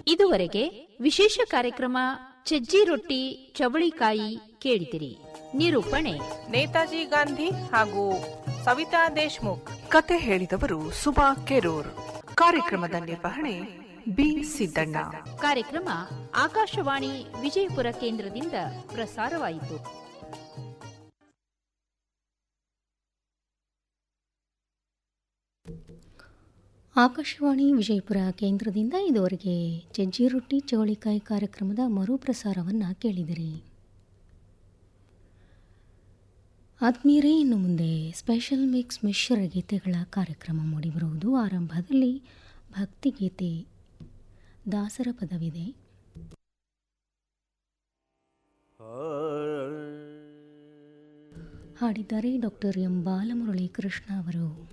ಇದುವರೆಗೆ ವಿಶೇಷ ಕಾರ್ಯಕ್ರಮ ಸಜ್ಜಿ ರೊಟ್ಟಿ ಚವಳಿಕಾಯಿ ಕೇಳಿದಿರಿ ನಿರೂಪಣೆ ನೇತಾಜಿ ಗಾಂಧಿ ಹಾಗೂ ಸವಿತಾ ದೇಶ್ಮುಖ್ ಕತೆ ಹೇಳಿದವರು ಸುಮಾ ಕೆರೂರ್ ಕಾರ್ಯಕ್ರಮದ ನಿರ್ವಹಣೆ ಬಿ ಸಿದ್ದಣ್ಣ ಕಾರ್ಯಕ್ರಮ ಆಕಾಶವಾಣಿ ವಿಜಯಪುರ ಕೇಂದ್ರದಿಂದ ಪ್ರಸಾರವಾಯಿತು ಆಕಾಶವಾಣಿ ವಿಜಯಪುರ ಕೇಂದ್ರದಿಂದ ಇದುವರೆಗೆ ಜಜ್ಜಿ ರೊಟ್ಟಿ ಚವಳಿಕಾಯಿ ಕಾರ್ಯಕ್ರಮದ ಮರುಪ್ರಸಾರವನ್ನು ಕೇಳಿದಿರಿ ಆತ್ಮೀಯರೇ ಇನ್ನು ಮುಂದೆ ಸ್ಪೆಷಲ್ ಮಿಕ್ಸ್ ಮಿಶ್ರ ಗೀತೆಗಳ ಕಾರ್ಯಕ್ರಮ ಮೂಡಿಬರುವುದು ಆರಂಭದಲ್ಲಿ ಭಕ್ತಿಗೀತೆ ದಾಸರ ಪದವಿದೆ ಹಾಡಿದ್ದಾರೆ ಡಾಕ್ಟರ್ ಎಂ ಬಾಲಮುರಳಿ ಕೃಷ್ಣ ಅವರು